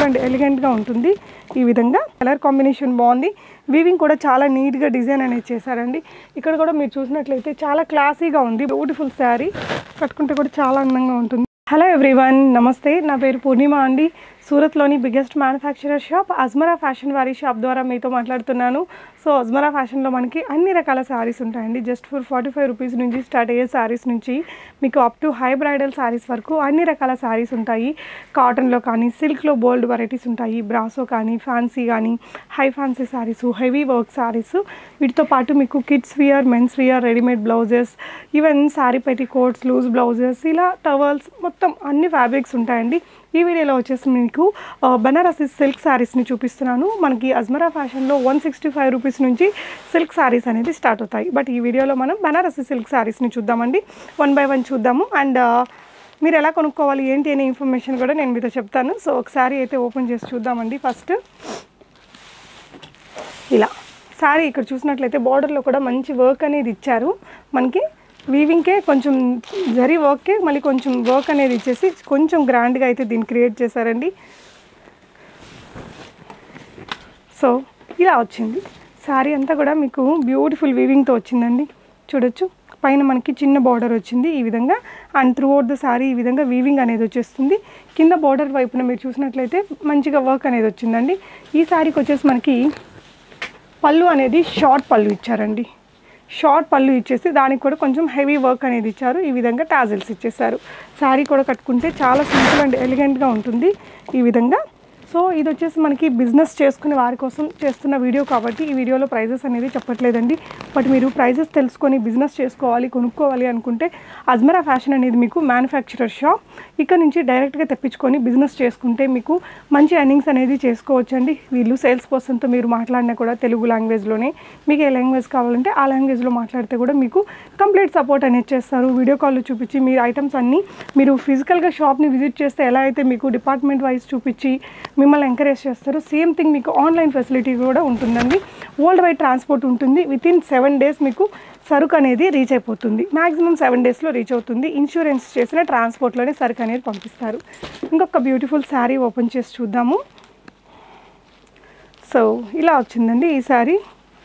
simple and ఎలిగెంట్గా ఉంటుంది ఈ విధంగా కలర్ కాంబినేషన్ బాగుంది వీవింగ్ కూడా చాలా నీట్గా డిజైన్ అనేది చేశారండి ఇక్కడ కూడా మీరు చూసినట్లయితే చాలా క్లాసీగా ఉంది బ్యూటిఫుల్ శారీ కట్టుకుంటే కూడా చాలా అందంగా ఉంటుంది హలో ఎవ్రీవన్ నమస్తే నా పేరు పూర్ణిమ అండి సూరత్లోని biggest manufacturer shop Ajmera fashion వారి షాప్ ద్వారా మీతో మాట్లాడుతున్నాను సో అజ్మరా ఫ్యాషన్లో మనకి అన్ని రకాల శారీస్ ఉంటాయండి just for forty five rupees నుంచి స్టార్ట్ అయ్యే శారీస్ నుంచి మీకు up to high bridal saris వరకు అన్ని రకాల శారీస్ ఉంటాయి కాటన్లో కానీ సిల్క్లో బోల్డ్ వెరైటీస్ ఉంటాయి బ్రాసో కానీ ఫ్యాన్సీ కానీ high fancy saris heavy work saris వీటితో పాటు మీకు kids wear men's wear readymade blouses even sari petticoats loose blouses ఇలా టవల్స్ మొత్తం అన్ని ఫ్యాబ్రిక్స్ ఉంటాయండి ఈ వీడియోలో వచ్చేసి మీకు ఆ, బనారసి సిల్క్ శారీస్ని చూపిస్తున్నాను మనకి అజ్మరా ఫ్యాషన్లో వన్ సిక్స్టీ ఫైవ్ రూపీస్ నుంచి సిల్క్ శారీస్ అనేది స్టార్ట్ అవుతాయి బట్ ఈ వీడియోలో మనం బనారసి సిల్క్ శారీస్ని చూద్దామండి వన్ బై వన్ చూద్దాము అండ్ మీరు ఎలా కొనుక్కోవాలి ఏంటి అనే ఇన్ఫర్మేషన్ కూడా నేను మీతో చెప్తాను సో ఒకసారి అయితే ఓపెన్ చేసి చూద్దామండి ఫస్ట్ ఇలా శారీ ఇక్కడ చూసినట్లయితే బార్డర్లో కూడా మంచి వర్క్ అనేది ఇచ్చారు మనకి వీవింగ్కే కొంచెం జరీ వర్క్కే మళ్ళీ కొంచెం వర్క్ అనేది ఇచ్చేసి కొంచెం గ్రాండ్గా అయితే దీన్ని క్రియేట్ చేశారండి సో ఇలా వచ్చింది శారీ అంతా కూడా మీకు బ్యూటిఫుల్ వీవింగ్తో వచ్చిందండి చూడొచ్చు పైన మనకి చిన్న బార్డర్ వచ్చింది ఈ విధంగా and throughout the sari ఈ విధంగా వీవింగ్ అనేది వచ్చేస్తుంది కింద బార్డర్ వైపున మీరు చూసినట్లయితే మంచిగా వర్క్ అనేది వచ్చిందండి ఈ శారీకి వచ్చేసి మనకి పళ్ళు అనేది షార్ట్ పళ్ళు ఇచ్చారండి షార్ట్ పళ్ళు ఇచ్చేసి దానికి కూడా కొంచెం హెవీ వర్క్ అనేది ఇచ్చారు ఈ విధంగా టాజిల్స్ ఇచ్చేసారు శారీ కూడా కట్టుకుంటే చాలా సింపుల్ అండ్ ఎలిగెంట్గా ఉంటుంది ఈ విధంగా సో ఇది వచ్చేసి మనకి బిజినెస్ చేసుకునే వారి కోసం చేస్తున్న వీడియో కాబట్టి ఈ వీడియోలో ప్రైజెస్ అనేది చెప్పట్లేదండి బట్ మీరు ప్రైజెస్ తెలుసుకొని బిజినెస్ చేసుకోవాలి కొనుక్కోవాలి అనుకుంటే అజ్మరా ఫ్యాషన్ అనేది మీకు మ్యానుఫ్యాక్చరర్ షాప్ ఇక్కడ నుంచి డైరెక్ట్గా తెప్పించుకొని బిజినెస్ చేసుకుంటే మీకు మంచి ఎర్నింగ్స్ అనేది చేసుకోవచ్చండి వీళ్ళు సేల్స్ పర్సన్తో మీరు మాట్లాడినా కూడా తెలుగు లాంగ్వేజ్లోనే మీకు ఏ లాంగ్వేజ్ కావాలంటే ఆ లాంగ్వేజ్లో మాట్లాడితే కూడా మీకు కంప్లీట్ సపోర్ట్ అనేది చేస్తారు వీడియో కాల్లో చూపించి మీ ఐటమ్స్ అన్నీ మీరు ఫిజికల్గా షాప్ని విజిట్ చేస్తే ఎలా అయితే మీకు డిపార్ట్మెంట్ వైజ్ చూపించి మిమ్మల్ని ఎంకరేజ్ చేస్తారు సేమ్ థింగ్ మీకు ఆన్లైన్ ఫెసిలిటీ కూడా ఉంటుందండి వరల్డ్ వైడ్ ట్రాన్స్పోర్ట్ ఉంటుంది విత్ ఇన్ సెవెన్ డేస్ మీకు సరుకు అనేది రీచ్ అయిపోతుంది మ్యాక్సిమం సెవెన్ డేస్లో రీచ్ అవుతుంది ఇన్సూరెన్స్ చేసిన ట్రాన్స్పోర్ట్లోనే సరుకు అనేది పంపిస్తారు ఇంకొక బ్యూటిఫుల్ శారీ ఓపెన్ చేసి చూద్దాము సో ఇలా వచ్చిందండి ఈ శారీ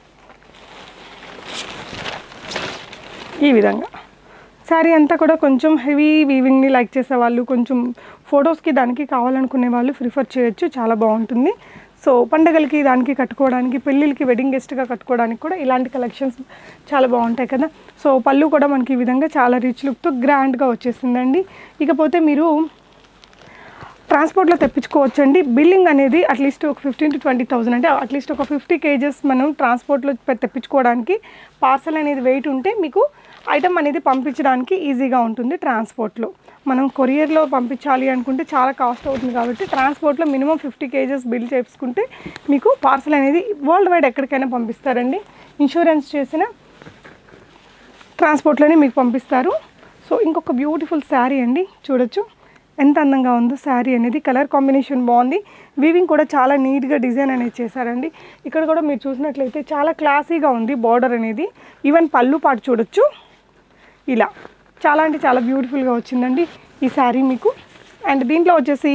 ఈ విధంగా శారీ అంతా కూడా కొంచెం హెవీ వీవింగ్ని లైక్ చేసే వాళ్ళు కొంచెం ఫొటోస్కి దానికి కావాలనుకునే వాళ్ళు ప్రిఫర్ చేయొచ్చు చాలా బాగుంటుంది సో పండగలకి దానికి కట్టుకోవడానికి పెళ్ళిళ్ళకి వెడ్డింగ్ గెస్ట్గా కట్టుకోవడానికి కూడా ఇలాంటి కలెక్షన్స్ చాలా బాగుంటాయి కదా సో పళ్ళు కూడా మనకి ఈ విధంగా చాలా రిచ్ లుక్తో గ్రాండ్గా వచ్చేసిందండి ఇకపోతే మీరు ట్రాన్స్పోర్ట్లో తెప్పించుకోవచ్చండి బిల్లింగ్ అనేది అట్లీస్ట్ ఒక ఫిఫ్టీన్ టు ట్వంటీ థౌసండ్ అంటే అట్లీస్ట్ ఒక ఫిఫ్టీ కేజెస్ మనం ట్రాన్స్పోర్ట్లో పె- తెప్పించుకోవడానికి పార్సల్ అనేది వెయిట్ ఉంటే మీకు ఐటమ్ అనేది పంపించడానికి ఈజీగా ఉంటుంది ట్రాన్స్పోర్ట్లో మనం కొరియర్లో పంపించాలి అనుకుంటే చాలా కాస్ట్ అవుతుంది కాబట్టి ట్రాన్స్పోర్ట్లో మినిమం ఫిఫ్టీ కేజెస్ బిల్ చేసుకుంటే మీకు పార్సల్ అనేది వరల్డ్ వైడ్ ఎక్కడికైనా పంపిస్తారండి ఇన్సూరెన్స్ చేసిన ట్రాన్స్పోర్ట్లోనే మీకు పంపిస్తారు సో ఇంకొక బ్యూటిఫుల్ శారీ అండి చూడొచ్చు ఎంత అందంగా ఉందో శారీ అనేది కలర్ కాంబినేషన్ బాగుంది వీవింగ్ కూడా చాలా నీట్గా డిజైన్ అనేది చేశారండి ఇక్కడ కూడా మీరు చూసినట్లయితే చాలా క్లాసీగా ఉంది బార్డర్ అనేది ఈవెన్ పళ్ళు పాటు చూడొచ్చు ఇలా చాలా అంటే చాలా బ్యూటిఫుల్గా వచ్చిందండి ఈ శారీ మీకు అండ్ దీంట్లో వచ్చేసి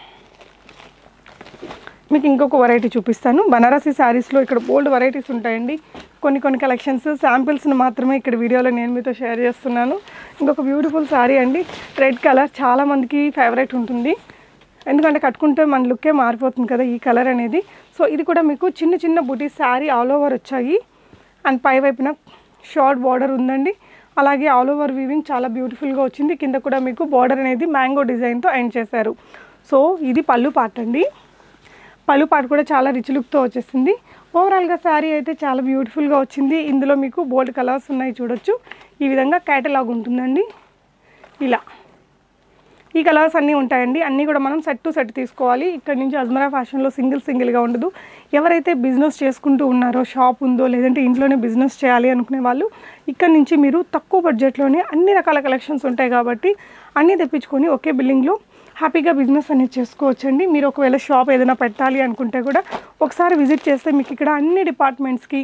మీకు ఇంకొక వెరైటీ చూపిస్తాను బనారసి శారీస్లో ఇక్కడ బోల్డ్ వెరైటీస్ ఉంటాయండి కొన్ని కొన్ని కలెక్షన్స్ శాంపిల్స్ని మాత్రమే ఇక్కడ వీడియోలో నేను మీతో షేర్ చేస్తున్నాను ఇంకొక బ్యూటిఫుల్ శారీ అండి రెడ్ కలర్ చాలా మందికి ఫేవరెట్ ఉంటుంది ఎందుకంటే కట్టుకుంటే మన లుక్కే మారిపోతుంది కదా ఈ కలర్ అనేది సో ఇది కూడా మీకు చిన్న చిన్న బుటీ శారీ ఆల్ ఓవర్ వచ్చాయి అండ్ పై వైపున షార్ట్ బార్డర్ ఉందండి అలాగే ఆల్ ఓవర్ వీవింగ్ చాలా బ్యూటిఫుల్గా వచ్చింది కింద కూడా మీకు బార్డర్ అనేది మ్యాంగో డిజైన్తో ఎండ్ చేశారు సో ఇది పళ్ళు పార్ట్ అండి పళ్ళు పాటు కూడా చాలా రిచ్ లుక్తో వచ్చేసింది ఓవరాల్గా శారీ అయితే చాలా బ్యూటిఫుల్గా వచ్చింది ఇందులో మీకు బోల్డ్ కలర్స్ ఉన్నాయి చూడొచ్చు ఈ విధంగా క్యాటలాగ్ ఉంటుందండి ఇలా ఈ కలర్స్ అన్నీ ఉంటాయండి అన్నీ కూడా మనం సెట్ టు సెట్ తీసుకోవాలి ఇక్కడ నుంచి అజ్మరా ఫ్యాషన్లో సింగిల్ సింగిల్గా ఉండదు ఎవరైతే బిజినెస్ చేసుకుంటూ ఉన్నారో షాప్ ఉందో లేదంటే ఇంట్లోనే బిజినెస్ చేయాలి అనుకునే వాళ్ళు ఇక్కడ నుంచి మీరు తక్కువ బడ్జెట్లోనే అన్ని రకాల కలెక్షన్స్ ఉంటాయి కాబట్టి అన్నీ తెప్పించుకొని ఒకే బిల్డింగ్లో హ్యాపీగా బిజినెస్ అనేది చేసుకోవచ్చండి మీరు ఒకవేళ షాప్ ఏదైనా పెట్టాలి అనుకుంటే కూడా ఒకసారి విజిట్ చేస్తే మీకు ఇక్కడ అన్ని డిపార్ట్మెంట్స్కి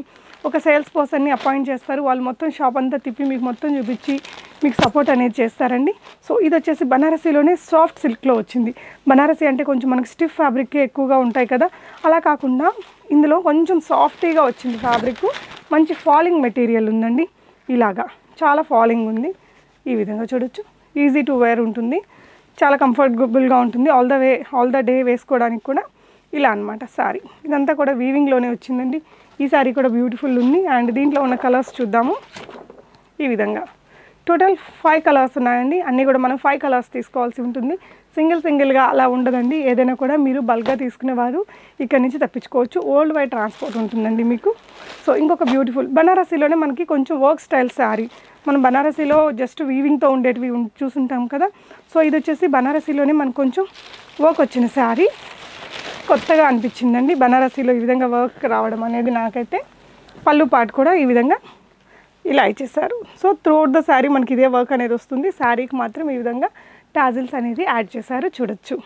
ఒక సేల్స్ పర్సన్ని అపాయింట్ చేస్తారు వాళ్ళు మొత్తం షాప్ అంతా తిప్పి మీకు మొత్తం చూపించి మీకు సపోర్ట్ అనేది చేస్తారండి సో ఇది వచ్చేసి బనారసీలోనే సాఫ్ట్ సిల్క్లో వచ్చింది బనారసీ అంటే కొంచెం మనకి స్టిఫ్ ఫ్యాబ్రిక్ ఎక్కువగా ఉంటాయి కదా అలా కాకుండా ఇందులో కొంచెం సాఫ్టీగా వచ్చింది ఫ్యాబ్రిక్ మంచి ఫాలింగ్ మెటీరియల్ ఉందండి ఇలాగా చాలా ఫాలింగ్ ఉంది ఈ విధంగా చూడొచ్చు ఈజీ టు వేర్ ఉంటుంది చాలా కంఫర్టబుల్గా ఉంటుంది all the way all the day వేసుకోవడానికి కూడా ఇలా అనమాట శారీ ఇదంతా కూడా వీవింగ్లోనే వచ్చిందండి ఈ శారీ కూడా బ్యూటిఫుల్ ఉంది అండ్ దీంట్లో ఉన్న కలర్స్ చూద్దాము ఈ విధంగా టోటల్ ఫైవ్ కలర్స్ ఉన్నాయండి అన్నీ కూడా మనం ఫైవ్ కలర్స్ తీసుకోవాల్సి ఉంటుంది సింగిల్ సింగిల్గా అలా ఉండదండి ఏదైనా కూడా మీరు బల్క్గా తీసుకునేవారు ఇక్కడ నుంచి తప్పించుకోవచ్చు ఓల్డ్ వైడ్ ట్రాన్స్పోర్ట్ ఉంటుందండి మీకు సో ఇంకొక బ్యూటిఫుల్ బనారసీలోనే మనకి కొంచెం వర్క్ స్టైల్ శారీ మనం బనారసీలో జస్ట్ వీవింగ్తో ఉండేటివి ఉం- చూసుంటాం కదా సో ఇది వచ్చేసి బనారసీలోనే మనకు కొంచెం వర్క్ వచ్చిన శారీ కొత్తగా అనిపించిందండి బనారసీలో ఈ విధంగా వర్క్ రావడం అనేది నాకైతే పళ్ళు పాటు కూడా ఈ విధంగా ఇలా ఇచ్చేసారు సో త్రూఅవుట్ ద శారీ మనకి ఇదే వర్క్ అనేది వస్తుంది శారీకి మాత్రం ఈ విధంగా టాజిల్స్ అనేది యాడ్ చేశారు చూడొచ్చు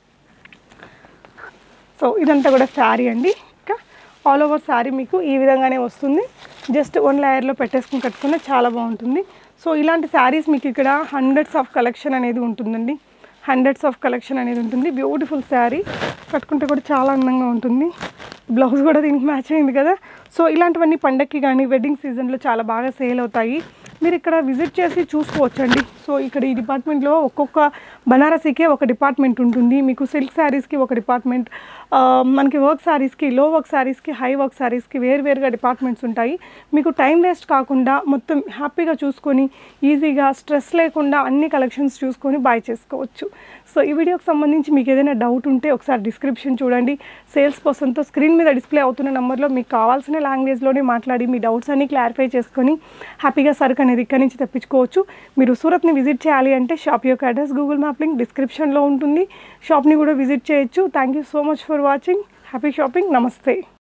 సో ఇదంతా కూడా శారీ అండి ఇంకా ఆల్ ఓవర్ శారీ మీకు ఈ విధంగానే వస్తుంది జస్ట్ వన్ లేయర్లో పెట్టేసుకుని కట్టుకున్న చాలా బాగుంటుంది సో ఇలాంటి శారీస్ మీకు ఇక్కడ హండ్రెడ్స్ ఆఫ్ కలెక్షన్ అనేది ఉంటుందండి హండ్రెడ్స్ ఆఫ్ కలెక్షన్ అనేది ఉంటుంది బ్యూటిఫుల్ శారీ కట్టుకుంటే కూడా చాలా అందంగా ఉంటుంది బ్లౌజ్ కూడా దీనికి మ్యాచ్ అయింది కదా సో ఇలాంటివన్నీ పండక్కి కానీ వెడ్డింగ్ సీజన్లో చాలా బాగా సేల్ అవుతాయి మీరు ఇక్కడ విజిట్ చేసి చూసుకోవచ్చండి సో ఇక్కడ ఈ డిపార్ట్మెంట్లో ఒక్కొక్క బనారసీకే ఒక డిపార్ట్మెంట్ ఉంటుంది మీకు సిల్క్ శారీస్కి ఒక డిపార్ట్మెంట్ ఆ, మనకి వర్క్ శారీస్కి లో వర్క్ శారీస్కి హై వర్క్ శారీస్కి వేరువేరుగా డిపార్ట్మెంట్స్ ఉంటాయి మీకు టైం వేస్ట్ కాకుండా మొత్తం హ్యాపీగా చూసుకొని ఈజీగా స్ట్రెస్ లేకుండా అన్ని కలెక్షన్స్ చూసుకొని బాయ్ చేసుకోవచ్చు సో ఈ వీడియోకి సంబంధించి మీకు ఏదైనా డౌట్ ఉంటే ఒకసారి డిస్క్రిప్షన్ చూడండి సేల్స్ పర్సన్తో స్క్రీన్ మీద డిస్ప్లే అవుతున్న నెంబర్లో మీకు కావాల్సిన లాంగ్వేజ్లోనే మాట్లాడి మీ డౌట్స్ అన్ని క్లారిఫై చేసుకొని హ్యాపీగా సరుకు అనేది ఇక్కడి నుంచి తెప్పించుకోవచ్చు మీరు సూరత్ని విజిట్ చేయాలి అంటే షాప్ యొక్క అడ్రస్ గూగుల్ మ్యాప్ లింక్ డిస్క్రిప్షన్లో ఉంటుంది షాప్ని కూడా విజిట్ చేయొచ్చు thank you so much for watching happy shopping నమస్తే